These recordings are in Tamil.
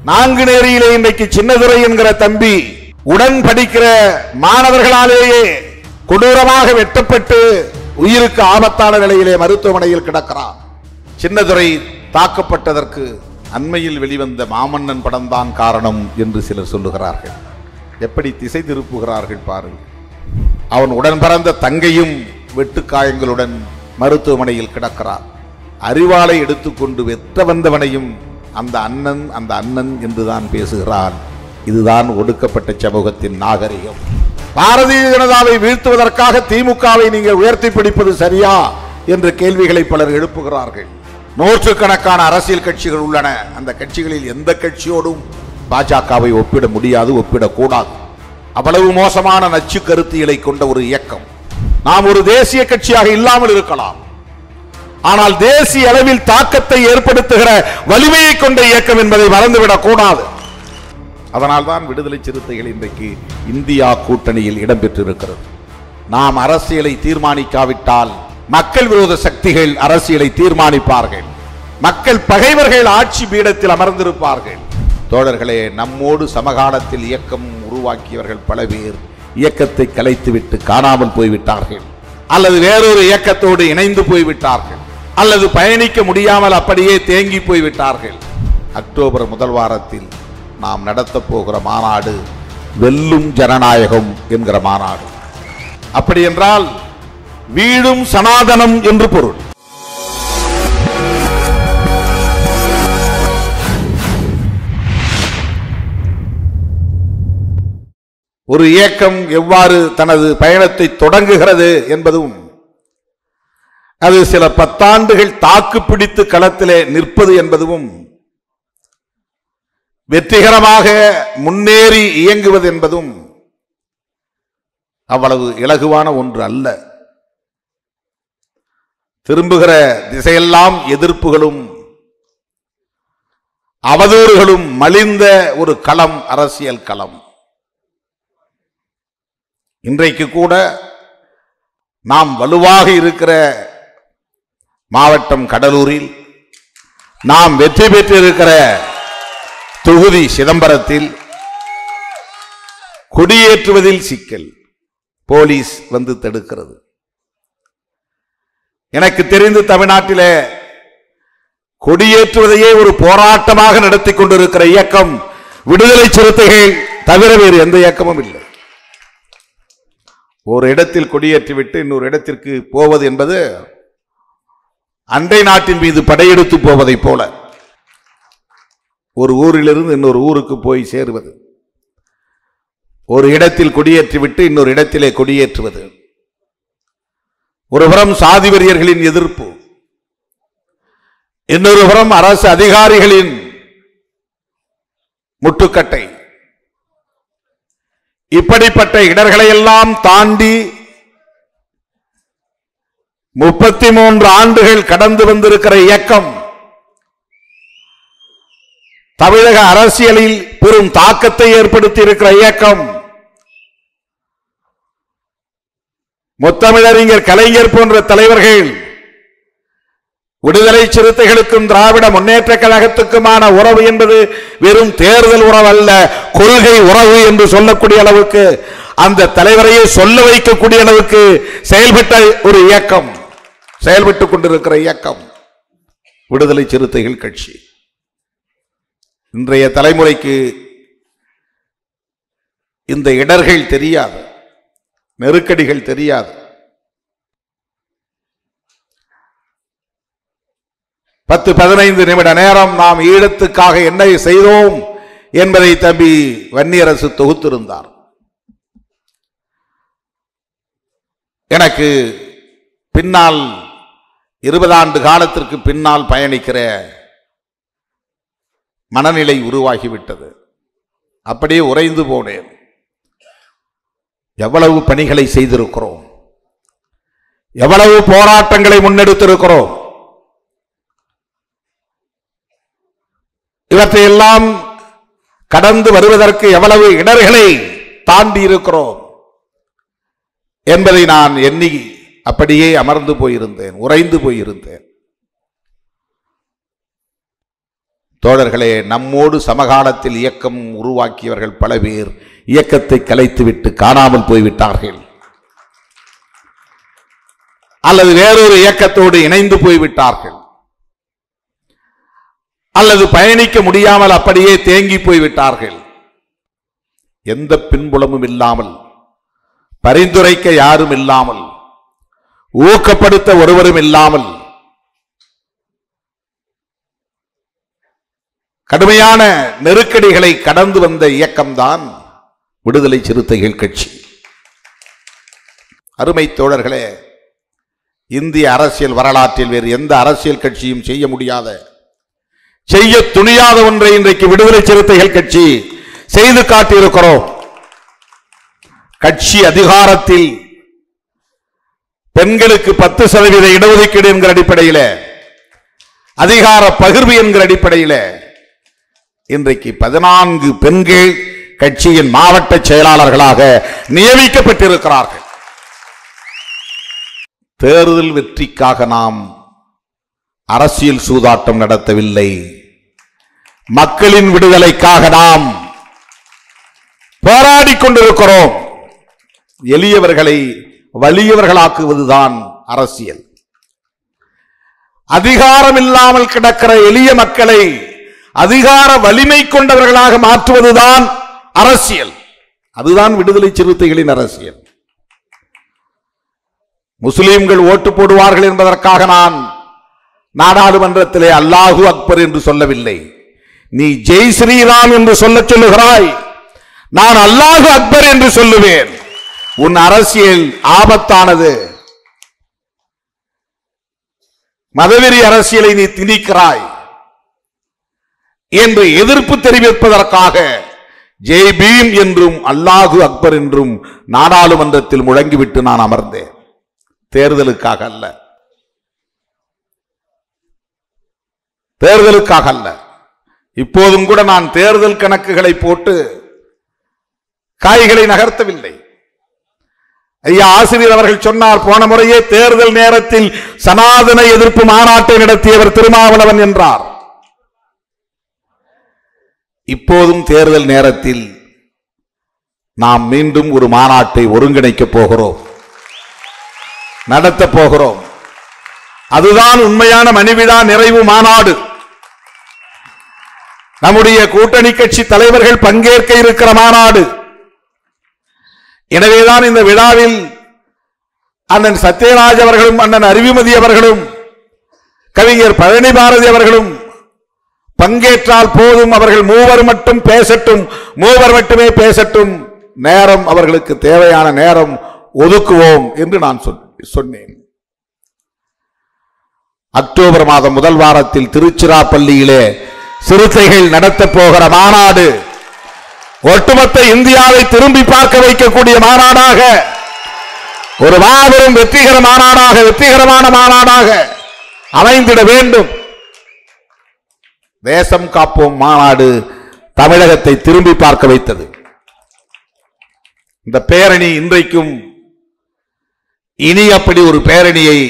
நாங்குநேரியிலே இன்றைக்கு சின்னதுரை என்கிற தம்பி உடன் படிக்கிற மாணவர்களாலேயே கொடூரமாக வெட்டப்பட்டு உயிருக்கு ஆபத்தான நிலையிலே மருத்துவமனையில் கிடக்கிறான் சின்னதுரை தாக்கப்பட்டதற்கு அண்மையில் வெளிவந்த மாமன்னன் படம்தான் காரணம் என்று சிலர் சொல்லுகிறார்கள் எப்படி திசை திருப்புகிறார்கள் பாருங்கள் அவன் உடன் பிறந்த தங்கையும் வெட்டுக்காயங்களுடன் மருத்துவமனையில் கிடக்கிறார் அறிவாளை எடுத்துக்கொண்டு வெட்ட வந்தவனையும் அந்த அண்ணன் அந்த அண்ணன் என்றுதான் பேசுகிறான் இதுதான் ஒடுக்கப்பட்ட சமூகத்தின் நாகரிகம் பாரதிய ஜனதாவை வீழ்த்துவதற்காக திமுகவை நீங்கள் உயர்த்தி பிடிப்பது சரியா என்ற கேள்விகளை பலர் எழுப்புகிறார்கள் நூற்றுக்கணக்கான அரசியல் கட்சிகள் உள்ளன அந்த கட்சிகளில் எந்த கட்சியோடும் பாஜகவை ஒப்பிட முடியாது ஒப்பிடக்கூடாது அவ்வளவு மோசமான நச்சு கருத்தியலை கொண்ட ஒரு இயக்கம் நாம் ஒரு தேசிய கட்சியாக இல்லாமல் இருக்கலாம் ஆனால் தேசிய அளவில் தாக்கத்தை ஏற்படுத்துகிற வலிமையை கொண்ட இயக்கம் என்பதை மறந்துவிடக் கூடாது அதனால்தான் விடுதலை சிறுத்தைகள் இன்றைக்கு இந்தியா கூட்டணியில் இடம்பெற்றிருக்கிறது நாம் அரசியலை தீர்மானிக்காவிட்டால் மக்கள் விரோத சக்திகள் அரசியலை தீர்மானிப்பார்கள் மக்கள் பகைவர்கள் ஆட்சி பீடத்தில் அமர்ந்திருப்பார்கள் தோழர்களே நம்மோடு சமகாலத்தில் இயக்கம் உருவாக்கியவர்கள் பல பேர் இயக்கத்தை கலைத்துவிட்டு காணாமல் போய்விட்டார்கள் அல்லது வேறொரு இயக்கத்தோடு இணைந்து போய்விட்டார்கள் அல்லது பயணிக்க முடியாமல் அப்படியே தேங்கி போய்விட்டார்கள் அக்டோபர் முதல் வாரத்தில் நாம் நடத்தப் போகிற மாநாடு வெல்லும் ஜனநாயகம் என்கிற மாநாடு அப்படி என்றால் வீடும் சனாதனம் என்று பொருள் ஒரு இயக்கம் எவ்வாறு தனது பயணத்தை தொடங்குகிறது என்பதும் அது சில பத்தாண்டுகள் தாக்கு பிடித்து களத்திலே நிற்பது என்பதும் வெற்றிகரமாக முன்னேறி இயங்குவது என்பதும் அவ்வளவு இலகுவான ஒன்று அல்ல திரும்புகிற திசையெல்லாம் எதிர்ப்புகளும் அவதூறுகளும் மலிந்த ஒரு களம் அரசியல் களம் இன்றைக்கு கூட நாம் வலுவாக இருக்கிற மாவட்டம் கடலூரில் நாம் வெற்றி பெற்றிருக்கிற தொகுதி சிதம்பரத்தில் கொடியேற்றுவதில் சிக்கல் போலீஸ் வந்து தடுக்கிறது எனக்கு தெரிந்து தமிழ்நாட்டிலே கொடியேற்றுவதையே ஒரு போராட்டமாக நடத்தி கொண்டிருக்கிற இயக்கம் விடுதலை சிறுத்தைகள் தவிர வேறு எந்த இயக்கமும் இல்லை ஒரு இடத்தில் கொடியேற்றிவிட்டு இன்னொரு இடத்திற்கு போவது என்பது அண்டை நாட்டின் மீது படையெடுத்து போவதைப் போல ஒரு ஊரிலிருந்து இன்னொரு ஊருக்கு போய் சேருவது ஒரு இடத்தில் கொடியேற்றிவிட்டு இன்னொரு இடத்திலே கொடியேற்றுவது ஒருபுறம் சாதி வெறியர்களின் எதிர்ப்பு இன்னொரு புறம் அரசு அதிகாரிகளின் முட்டுக்கட்டை இப்படிப்பட்ட இடர்களை எல்லாம் தாண்டி முப்பத்தி மூன்று ஆண்டுகள் கடந்து வந்திருக்கிற இயக்கம் தமிழக அரசியலில் பெரும் தாக்கத்தை ஏற்படுத்தி இருக்கிற இயக்கம் முத்தமிழறிஞர் கலைஞர் போன்ற தலைவர்கள் விடுதலை சிறுத்தைகளுக்கும் திராவிட முன்னேற்ற கழகத்துக்குமான உறவு என்பது வெறும் தேர்தல் உறவு அல்ல கொள்கை உறவு என்று சொல்லக்கூடிய அளவுக்கு அந்த தலைவரையே சொல்ல வைக்கக்கூடிய அளவுக்கு செயல்பட்ட ஒரு இயக்கம் செயல்பட்டுக் கொண்டிருக்கிற இயக்கம் விடுதலை சிறுத்தைகள் கட்சி இன்றைய தலைமுறைக்கு இந்த இடர்கள் தெரியாது நெருக்கடிகள் தெரியாது பத்து பதினைந்து நிமிட நேரம் நாம் ஈழத்துக்காக என்ன செய்தோம் என்பதை தம்பி வன்னியரசு தொகுத்திருந்தார் எனக்கு பின்னால் இருபதாண்டு காலத்திற்கு பின்னால் பயணிக்கிற மனநிலை உருவாகிவிட்டது அப்படியே உறைந்து போனேன் எவ்வளவு பணிகளை செய்திருக்கிறோம் எவ்வளவு போராட்டங்களை முன்னெடுத்திருக்கிறோம் இவற்றையெல்லாம் கடந்து வருவதற்கு எவ்வளவு இடர்களை தாண்டி இருக்கிறோம் என்பதை நான் எண்ணி அப்படியே அமர்ந்து போயிருந்தேன் உறைந்து போயிருந்தேன் தோழர்களே நம்மோடு சமகாலத்தில் இயக்கம் உருவாக்கியவர்கள் பல பேர் இயக்கத்தை கலைத்துவிட்டு காணாமல் போய்விட்டார்கள் அல்லது வேறொரு இயக்கத்தோடு இணைந்து போய்விட்டார்கள் அல்லது பயணிக்க முடியாமல் அப்படியே தேங்கி போய்விட்டார்கள் எந்த பின்புலமும் இல்லாமல் பரிந்துரைக்க யாரும் இல்லாமல் ஊக்கப்படுத்த ஒருவரும் இல்லாமல் கடுமையான நெருக்கடிகளை கடந்து வந்த இயக்கம்தான் விடுதலை சிறுத்தைகள் கட்சி அருமை தோழர்களே இந்திய அரசியல் வரலாற்றில் வேறு எந்த அரசியல் கட்சியும் செய்ய முடியாத செய்ய துணியாத ஒன்றை இன்றைக்கு விடுதலை சிறுத்தைகள் கட்சி செய்து காட்டியிருக்கிறோம் கட்சி அதிகாரத்தில் பெண்களுக்கு பத்து சதவீத இடஒதுக்கீடு என்கிற அடிப்படையில் அதிகார பகிர்வு என்கிற அடிப்படையில் இன்றைக்கு பதினான்கு பெண்கள் கட்சியின் மாவட்ட செயலாளர்களாக நியமிக்கப்பட்டிருக்கிறார்கள் தேர்தல் வெற்றிக்காக நாம் அரசியல் சூதாட்டம் நடத்தவில்லை மக்களின் விடுதலைக்காக நாம் போராடிக் கொண்டிருக்கிறோம் எளியவர்களை வலியவர்களாக்குவதுதான் அரசியல் அதிகாரம் இல்லாமல் கிடக்கிற எளிய மக்களை அதிகார வலிமை கொண்டவர்களாக மாற்றுவதுதான் அரசியல் அதுதான் விடுதலை சிறுத்தைகளின் அரசியல் முஸ்லிம்கள் ஓட்டு போடுவார்கள் என்பதற்காக நான் நாடாளுமன்றத்திலே அல்லாஹு அக்பர் என்று சொல்லவில்லை நீ ஜெய் ஸ்ரீராம் என்று சொல்லச் சொல்லுகிறாய் நான் அல்லாஹு அக்பர் என்று சொல்லுவேன் உன் அரசியல் ஆபத்தானது மதவெறி அரசியலை நீ திணிக்கிறாய் என்று எதிர்ப்பு தெரிவிப்பதற்காக ஜெய் பீம் என்றும் அல்லாஹு அக்பர் என்றும் நாடாளுமன்றத்தில் முழங்கிவிட்டு நான் அமர்ந்தேன் தேர்தலுக்காக அல்ல தேர்தலுக்காக அல்ல இப்போதும் கூட நான் தேர்தல் கணக்குகளை போட்டு காய்களை நகர்த்தவில்லை ஐயா ஆசிரியர் அவர்கள் சொன்னார் போன முறையே தேர்தல் நேரத்தில் சனாதன எதிர்ப்பு மாநாட்டை நடத்தியவர் திருமாவளவன் என்றார் இப்போதும் தேர்தல் நேரத்தில் நாம் மீண்டும் ஒரு மாநாட்டை ஒருங்கிணைக்கப் போகிறோம் நடத்தப் போகிறோம் அதுதான் உண்மையான மணிவிழா நிறைவு மாநாடு நம்முடைய கூட்டணி கட்சி தலைவர்கள் பங்கேற்க இருக்கிற மாநாடு எனவேதான் இந்த விழாவில் அண்ணன் சத்யராஜ் அவர்களும் அண்ணன் அறிவுமதி அவர்களும் கவிஞர் பழனி பாரதி அவர்களும் பங்கேற்றால் போதும் அவர்கள் மூவர் மட்டும் பேசட்டும் மூவர் மட்டுமே பேசட்டும் நேரம் அவர்களுக்கு தேவையான நேரம் ஒதுக்குவோம் என்று நான் சொல்- சொன்னேன் அக்டோபர் மாதம் முதல் வாரத்தில் திருச்சிராப்பள்ளியிலே சிறுத்தைகள் நடத்தப் போகிற மாநாடு ஒட்டுமொத்த இந்தியாவை திரும்பி பார்க்க வைக்கக்கூடிய மாநாடாக ஒரு மாபெரும் வெற்றிகர மாநாடாக வெற்றிகரமான மாநாடாக அமைந்திட வேண்டும் தேசம் காப்போம் மாநாடு தமிழகத்தை திரும்பி பார்க்க வைத்தது இந்த பேரணி இன்றைக்கும் இனி அப்படி ஒரு பேரணியை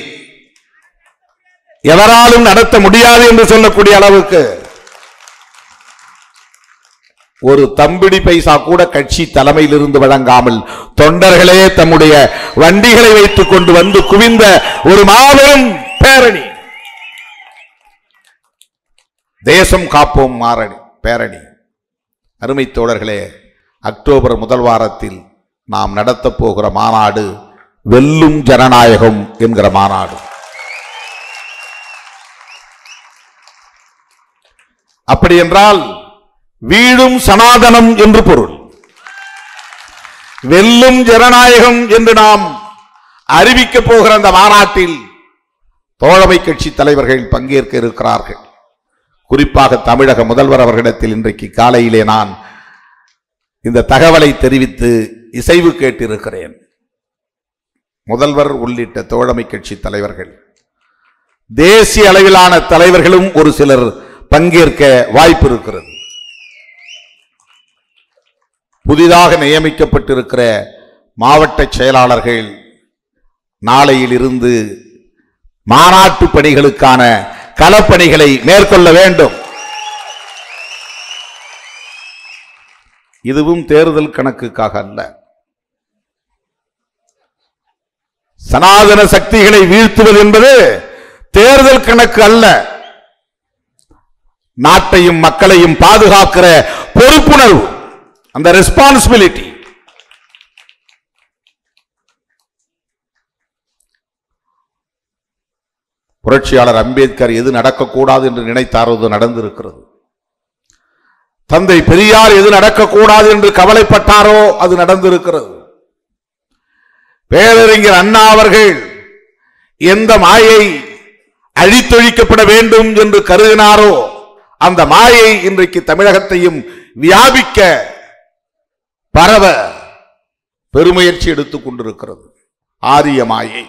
எவராலும் நடத்த முடியாது என்று சொல்லக்கூடிய அளவுக்கு ஒரு தம்பிடி பைசா கூட கட்சி தலைமையில் இருந்து வழங்காமல் தொண்டர்களே தம்முடைய வண்டிகளை வைத்துக் கொண்டு வந்து குவிந்த ஒரு மாபெரும் பேரணி தேசம் காப்போம் மாரணி பேரணி அருமை தோழர்களே அக்டோபர் முதல் வாரத்தில் நாம் நடத்தப் போகிற மாநாடு வெல்லும் ஜனநாயகம் என்கிற மாநாடு அப்படி என்றால் வீடும் சனாதனம் என்று பொருள் வெல்லும் ஜனநாயகம் என்று நாம் அறிவிக்கப் போகிற அந்த மாநாட்டில் தோழமை கட்சி தலைவர்கள் பங்கேற்க இருக்கிறார்கள் குறிப்பாக தமிழக முதல்வர் அவர்களிடத்தில் இன்றைக்கு காலையிலே நான் இந்த தகவலை தெரிவித்து இசைவு கேட்டிருக்கிறேன் முதல்வர் உள்ளிட்ட தோழமை கட்சி தலைவர்கள் தேசிய அளவிலான தலைவர்களும் ஒரு சிலர் பங்கேற்க வாய்ப்பு இருக்கிறது புதிதாக நியமிக்கப்பட்டிருக்கிற மாவட்ட செயலாளர்கள் நாளையில் இருந்து மாநாட்டு பணிகளுக்கான களப்பணிகளை மேற்கொள்ள வேண்டும் இதுவும் தேர்தல் கணக்குக்காக அல்ல சனாதன சக்திகளை வீழ்த்துவது என்பது தேர்தல் கணக்கு அல்ல நாட்டையும் மக்களையும் பாதுகாக்கிற பொறுப்புணர்வு அந்த ரெஸ்பான்சிபிலிட்டி புரட்சியாளர் அம்பேத்கர் எது நடக்கக்கூடாது என்று நினைத்தாரோ அது நடந்திருக்கிறது தந்தை பெரியார் எது நடக்கக்கூடாது என்று கவலைப்பட்டாரோ அது நடந்திருக்கிறது பேரறிஞர் அண்ணா அவர்கள் எந்த மாயை அழித்தொழிக்கப்பட வேண்டும் என்று கருதினாரோ அந்த மாயை இன்றைக்கு தமிழகத்தையும் வியாபிக்க பரவ பெருமுயற்சி எடுத்துக் கொண்டிருக்கிறது ஆரிய மாயை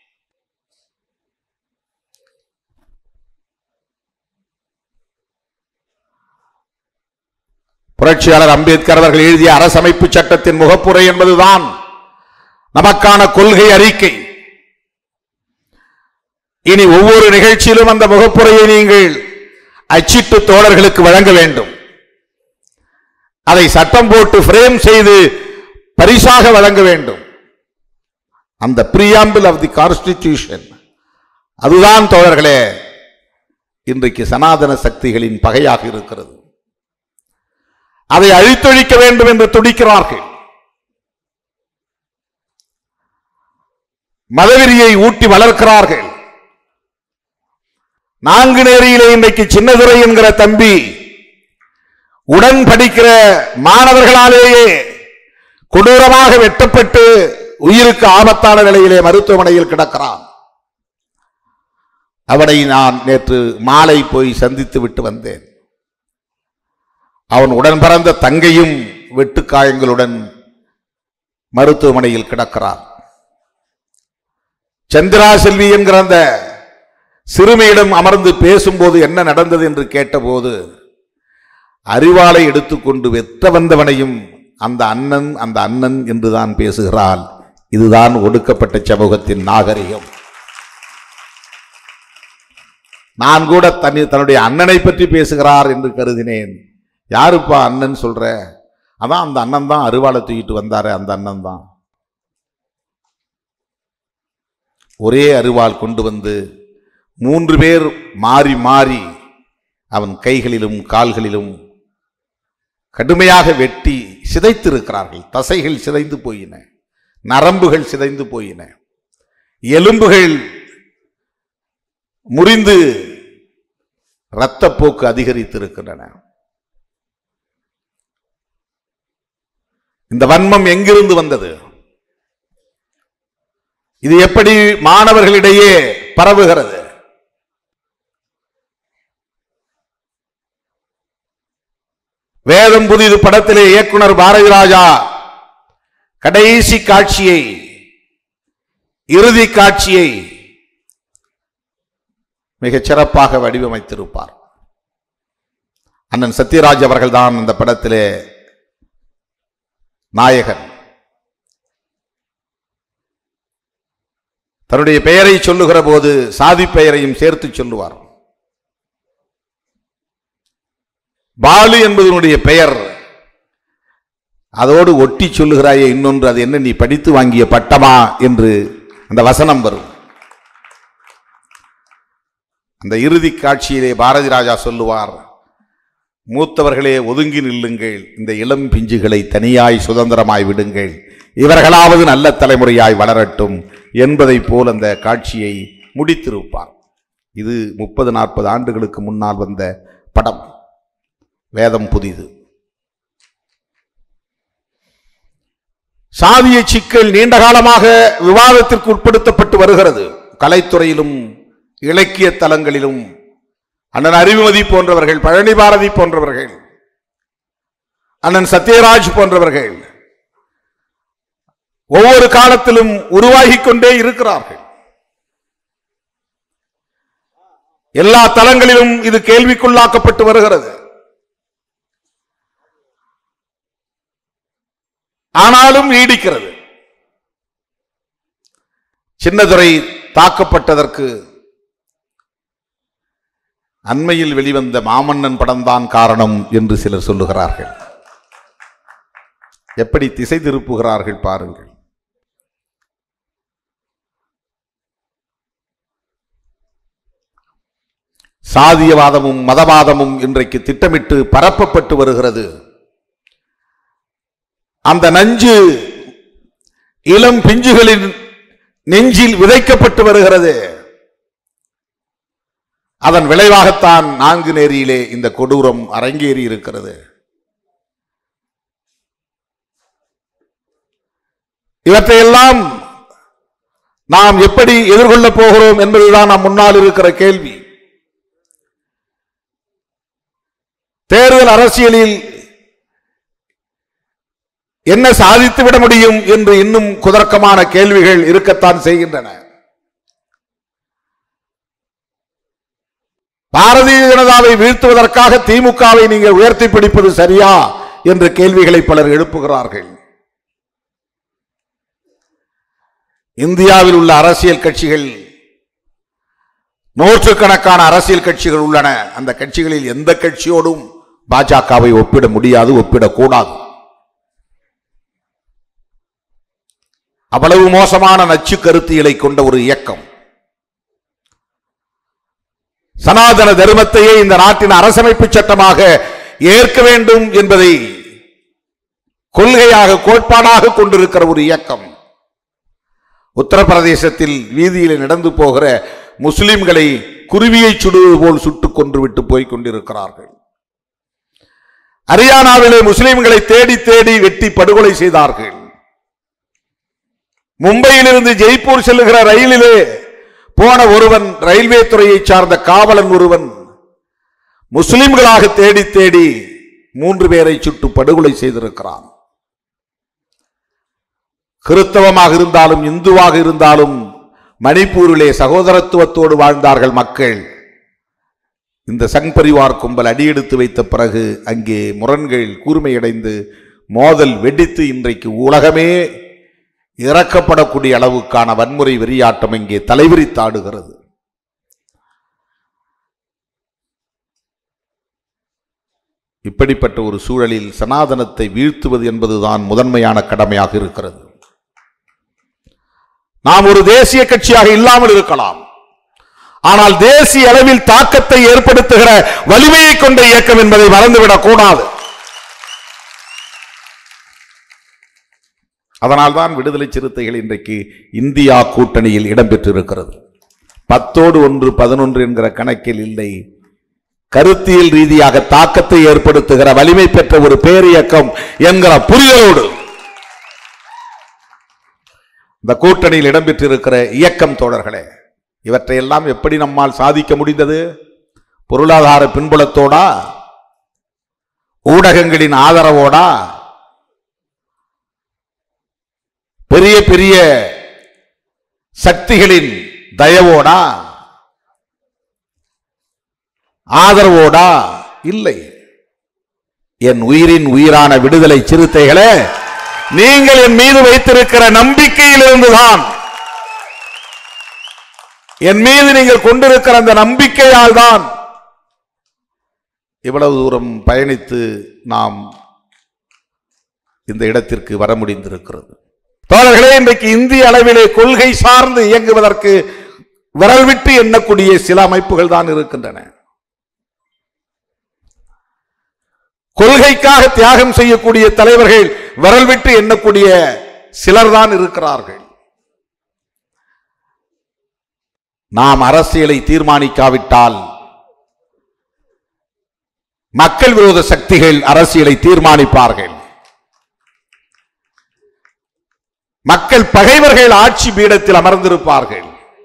புரட்சியாளர் அம்பேத்கர் அவர்கள் எழுதிய அரசமைப்பு சட்டத்தின் முகப்புரை என்பதுதான் நமக்கான கொள்கை அறிக்கை இனி ஒவ்வொரு நிகழ்ச்சியிலும் அந்த முகப்புரையை நீங்கள் அச்சிட்டு தோழர்களுக்கு வழங்க வேண்டும் அதை சட்டம் போட்டு பிரேம் செய்து பரிசாக வழங்க வேண்டும் அந்த பிரியாம்பிள் ஆஃப் தி கான்ஸ்டிடியூஷன் அதுதான் தோழர்களே இன்றைக்கு சனாதன சக்திகளின் பகையாக இருக்கிறது அதை அழித்தொழிக்க வேண்டும் என்று துடிக்கிறார்கள் மதவெறியை ஊட்டி வளர்க்கிறார்கள் நான்கு நேரியிலே இன்றைக்கு சின்னதுரை என்கிற தம்பி உடன் படிக்கிற மாணவர்களாலேயே கொடூரமாக வெட்டப்பட்டு உயிருக்கு ஆபத்தான நிலையிலே மருத்துவமனையில் கிடக்கிறான் அவனை நான் நேற்று மாலை போய் சந்தித்து விட்டு வந்தேன் அவன் உடன் பிறந்த தங்கையும் வெட்டுக்காயங்களுடன் மருத்துவமனையில் கிடக்கிறார் சந்திரா செல்வி என்கிற அந்த சிறுமியிடம் அமர்ந்து பேசும்போது என்ன நடந்தது என்று கேட்டபோது அறிவாளை எடுத்துக்கொண்டு வெத்த வந்தவனையும் அந்த அண்ணன் அந்த அண்ணன் என்றுதான் பேசுகிறாள் இதுதான் ஒடுக்கப்பட்ட சமூகத்தின் நாகரிகம் நான் கூட தனி தன்னுடைய அண்ணனை பற்றி பேசுகிறார் என்று கருதினேன் யாருப்பா அண்ணன் சொல்ற அதான் அந்த அண்ணன் தான் அருவாளை தூக்கிட்டு வந்தாரு அந்த அண்ணன் தான் ஒரே அருவாள் கொண்டு வந்து மூன்று பேர் மாறி மாறி அவன் கைகளிலும் கால்களிலும் கடுமையாக வெட்டி சிதைத்திருக்கிறார்கள் தசைகள் சிதைந்து போயின நரம்புகள் சிதைந்து போயின எலும்புகள் முறிந்து இரத்தப்போக்கு அதிகரித்திருக்கின்றன இந்த வன்மம் எங்கிருந்து வந்தது இது எப்படி மாணவர்களிடையே பரவுகிறது வேதம் புதிது படத்திலே இயக்குனர் பாரதி ராஜா கடைசி காட்சியை இறுதி காட்சியை மிகச் சிறப்பாக வடிவமைத்திருப்பார் அண்ணன் சத்யராஜ் அவர்கள்தான் அந்த படத்திலே நாயகன் தன்னுடைய பெயரை சொல்லுகிற போது சாதி பெயரையும் சேர்த்து சொல்லுவார் பாலு என்பதனுடைய பெயர் அதோடு ஒட்டி சொல்லுகிறாயே இன்னொன்று அது என்ன நீ படித்து வாங்கிய பட்டமா என்று அந்த வசனம் வரும் அந்த இறுதி காட்சியிலே பாரதி ராஜா சொல்லுவார் மூத்தவர்களே ஒதுங்கி நில்லுங்கள் இந்த இளம் பிஞ்சுகளை தனியாய் சுதந்திரமாய் விடுங்கள் இவர்களாவது நல்ல தலைமுறையாய் வளரட்டும் என்பதைப் போல் அந்த காட்சியை முடித்திருப்பார் இது முப்பது நாற்பது ஆண்டுகளுக்கு முன்னால் வந்த படம் வேதம் புதிது சாதிய சிக்கல் நீண்ட காலமாக விவாதத்திற்கு உட்படுத்தப்பட்டு வருகிறது கலைத்துறையிலும் இலக்கிய தலங்களிலும் அண்ணன் அறிவுமதி போன்றவர்கள் பழனி பாரதி போன்றவர்கள் அண்ணன் சத்யராஜ் போன்றவர்கள் ஒவ்வொரு காலத்திலும் உருவாகிக் கொண்டே இருக்கிறார்கள் எல்லா தலங்களிலும் இது கேள்விக்குள்ளாக்கப்பட்டு வருகிறது ஆனாலும் நீடிக்கிறது சின்னதுரை தாக்கப்பட்டதற்கு அண்மையில் வெளிவந்த மாமன்னன் படம்தான் காரணம் என்று சிலர் சொல்லுகிறார்கள் எப்படி திசை திருப்புகிறார்கள் பாருங்கள் சாதியவாதமும் மதவாதமும் இன்றைக்கு திட்டமிட்டு பரப்பப்பட்டு வருகிறது அந்த நஞ்சு இளம் பிஞ்சுகளின் நெஞ்சில் விதைக்கப்பட்டு வருகிறது அதன் விளைவாகத்தான் நான்கு நேரியிலே இந்த கொடூரம் அரங்கேறி இருக்கிறது இவற்றையெல்லாம் நாம் எப்படி எதிர்கொள்ளப் போகிறோம் என்பதுதான் நம் முன்னால் இருக்கிற கேள்வி தேர்தல் அரசியலில் என்ன சாதித்து விட முடியும் என்று இன்னும் குதர்க்கமான கேள்விகள் இருக்கத்தான் செய்கின்றன பாரதிய ஜனதாவை வீழ்த்துவதற்காக திமுகவை நீங்கள் உயர்த்தி பிடிப்பது சரியா என்ற கேள்விகளை பலர் எழுப்புகிறார்கள் இந்தியாவில் உள்ள அரசியல் கட்சிகள் நூற்றுக்கணக்கான அரசியல் கட்சிகள் உள்ளன அந்த கட்சிகளில் எந்த கட்சியோடும் பாஜகவை ஒப்பிட முடியாது ஒப்பிடக்கூடாது அவ்வளவு மோசமான நச்சு கருத்தியலை கொண்ட ஒரு இயக்கம் சனாதன தர்மத்தையே இந்த நாட்டின் அரசமைப்பு சட்டமாக ஏற்க வேண்டும் என்பதை கொள்கையாக கோட்பாடாக கொண்டிருக்கிற ஒரு இயக்கம் உத்தரப்பிரதேசத்தில் வீதியில் நடந்து போகிற முஸ்லிம்களை குருவியை சுடுவது போல் சுட்டுக் கொன்று விட்டு போய் கொண்டிருக்கிறார்கள் ஹரியானாவிலே முஸ்லிம்களை தேடி தேடி வெட்டி படுகொலை செய்தார்கள் மும்பையிலிருந்து ஜெய்ப்பூர் செல்லுகிற ரயிலிலே போன ஒருவன் ரயில்வே துறையை சார்ந்த காவலன் ஒருவன் முஸ்லிம்களாக தேடி தேடி மூன்று பேரை சுட்டு படுகொலை செய்திருக்கிறான் கிறிஸ்தவமாக இருந்தாலும் இந்துவாக இருந்தாலும் மணிப்பூரிலே சகோதரத்துவத்தோடு வாழ்ந்தார்கள் மக்கள் இந்த சங் பரிவார் கும்பல் அடியெடுத்து வைத்த பிறகு அங்கே முரண்கள் கூர்மையடைந்து மோதல் வெடித்து இன்றைக்கு உலகமே இறக்கப்படக்கூடிய அளவுக்கான வன்முறை வெறியாட்டம் இங்கே தலைவிரித்தாடுகிறது இப்படிப்பட்ட ஒரு சூழலில் சனாதனத்தை வீழ்த்துவது என்பதுதான் முதன்மையான கடமையாக இருக்கிறது நாம் ஒரு தேசிய கட்சியாக இல்லாமல் இருக்கலாம் ஆனால் தேசிய அளவில் தாக்கத்தை ஏற்படுத்துகிற வலிமையை கொண்ட இயக்கம் என்பதை மறந்துவிடக் கூடாது அதனால்தான் விடுதலை சிறுத்தைகள் இன்றைக்கு இந்தியா கூட்டணியில் இடம்பெற்றிருக்கிறது பத்தோடு ஒன்று பதினொன்று என்கிற கணக்கில் இல்லை கருத்தியல் ரீதியாக தாக்கத்தை ஏற்படுத்துகிற வலிமை பெற்ற ஒரு பேரியக்கம் என்கிற புரிதலோடு இந்த கூட்டணியில் இடம்பெற்றிருக்கிற இயக்கம் தோழர்களே இவற்றையெல்லாம் எப்படி நம்மால் சாதிக்க முடிந்தது பொருளாதார பின்புலத்தோடா ஊடகங்களின் ஆதரவோடா பெரிய பெரிய சக்திகளின் தயவோடா ஆதரவோடா இல்லை என் உயிரின் உயிரான விடுதலை சிறுத்தைகளே நீங்கள் என் மீது வைத்திருக்கிற நம்பிக்கையிலிருந்துதான் என் மீது நீங்கள் கொண்டிருக்கிற அந்த நம்பிக்கையால் தான் இவ்வளவு தூரம் பயணித்து நாம் இந்த இடத்திற்கு வர முடிந்திருக்கிறது தோழர்களே இன்றைக்கு இந்திய அளவிலே கொள்கை சார்ந்து இயங்குவதற்கு விரல் விட்டு எண்ணக்கூடிய சில அமைப்புகள் தான் இருக்கின்றன கொள்கைக்காக தியாகம் செய்யக்கூடிய தலைவர்கள் விரல் விட்டு எண்ணக்கூடிய சிலர் தான் இருக்கிறார்கள் நாம் அரசியலை தீர்மானிக்காவிட்டால் மக்கள் விரோத சக்திகள் அரசியலை தீர்மானிப்பார்கள் மக்கள் பகைவர்கள் ஆட்சி பீடத்தில் அமர்ந்திருப்பார்கள்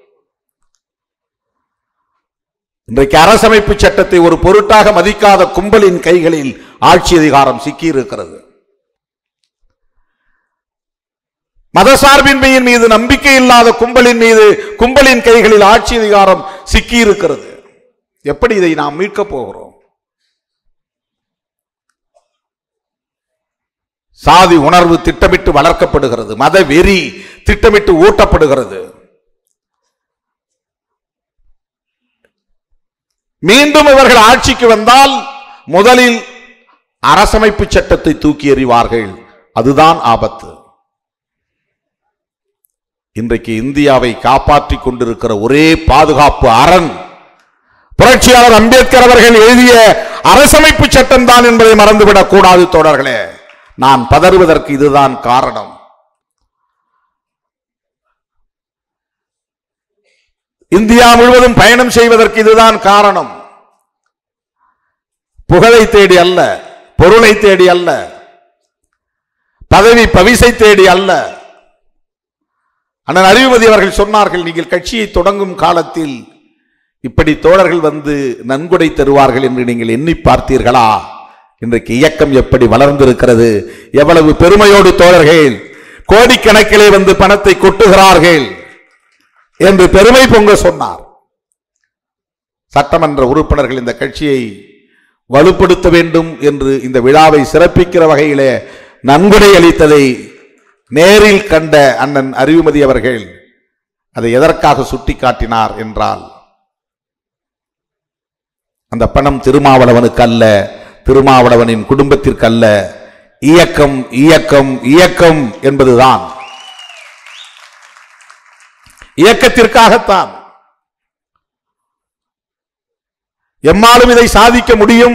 இன்றைக்கு அரசமைப்பு சட்டத்தை ஒரு பொருட்டாக மதிக்காத கும்பலின் கைகளில் ஆட்சி அதிகாரம் சிக்கியிருக்கிறது மதசார்பின்மையின் மீது நம்பிக்கை இல்லாத கும்பலின் மீது கும்பலின் கைகளில் ஆட்சி அதிகாரம் சிக்கியிருக்கிறது எப்படி இதை நாம் மீட்கப் போகிறோம் சாதி உணர்வு திட்டமிட்டு வளர்க்கப்படுகிறது மத வெறி திட்டமிட்டு ஊட்டப்படுகிறது மீண்டும் இவர்கள் ஆட்சிக்கு வந்தால் முதலில் அரசமைப்பு சட்டத்தை தூக்கி எறிவார்கள் அதுதான் ஆபத்து இன்றைக்கு இந்தியாவை காப்பாற்றிக் கொண்டிருக்கிற ஒரே பாதுகாப்பு அரண் புரட்சியாளர் அம்பேத்கர் அவர்கள் எழுதிய அரசமைப்பு சட்டம் தான் என்பதை மறந்துவிடக் கூடாது தோழர்களே நான் பதறுவதற்கு இதுதான் காரணம் இந்தியா முழுவதும் பயணம் செய்வதற்கு இதுதான் காரணம் புகழை தேடி அல்ல பொருளை தேடி அல்ல பதவி பவிசை தேடி அல்ல அண்ணன் அறிவுமதி அவர்கள் சொன்னார்கள் நீங்கள் கட்சியை தொடங்கும் காலத்தில் இப்படி தோழர்கள் வந்து நன்கொடை தருவார்கள் என்று நீங்கள் எண்ணி பார்த்தீர்களா இன்றைக்கு இயக்கம் எப்படி வளர்ந்திருக்கிறது எவ்வளவு பெருமையோடு தோழர்கள் கோடிக்கணக்கிலே வந்து பணத்தை கொட்டுகிறார்கள் என்று பெருமை பொங்க சொன்னார் சட்டமன்ற உறுப்பினர்கள் இந்த கட்சியை வலுப்படுத்த வேண்டும் என்று இந்த விழாவை சிறப்பிக்கிற வகையிலே நன்கொடை அளித்ததை நேரில் கண்ட அண்ணன் அறிவுமதி அவர்கள் அதை எதற்காக சுட்டிக்காட்டினார் என்றால் அந்த பணம் திருமாவளவனுக்கு அல்ல திருமாவளவனின் குடும்பத்திற்கு அல்ல இயக்கம் இயக்கம் இயக்கம் என்பதுதான் இயக்கத்திற்காகத்தான் எம்மாலும் இதை சாதிக்க முடியும்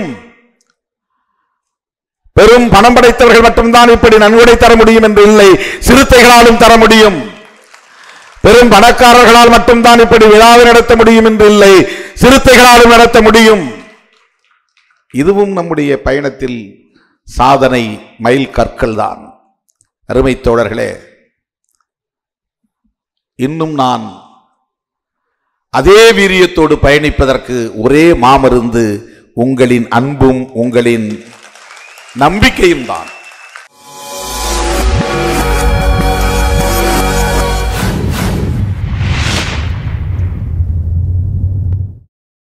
பெரும் பணம் படைத்தவர்கள் மட்டும்தான் இப்படி நன்கொடை தர முடியும் என்று இல்லை சிறுத்தைகளாலும் தர முடியும் பெரும் பணக்காரர்களால் மட்டும்தான் இப்படி விழாவை நடத்த முடியும் என்று இல்லை சிறுத்தைகளாலும் நடத்த முடியும் இதுவும் நம்முடைய பயணத்தில் சாதனை மைல் கற்கள் தான் அருமை தோழர்களே இன்னும் நான் அதே வீரியத்தோடு பயணிப்பதற்கு ஒரே மாமருந்து உங்களின் அன்பும் உங்களின் நம்பிக்கையும் தான்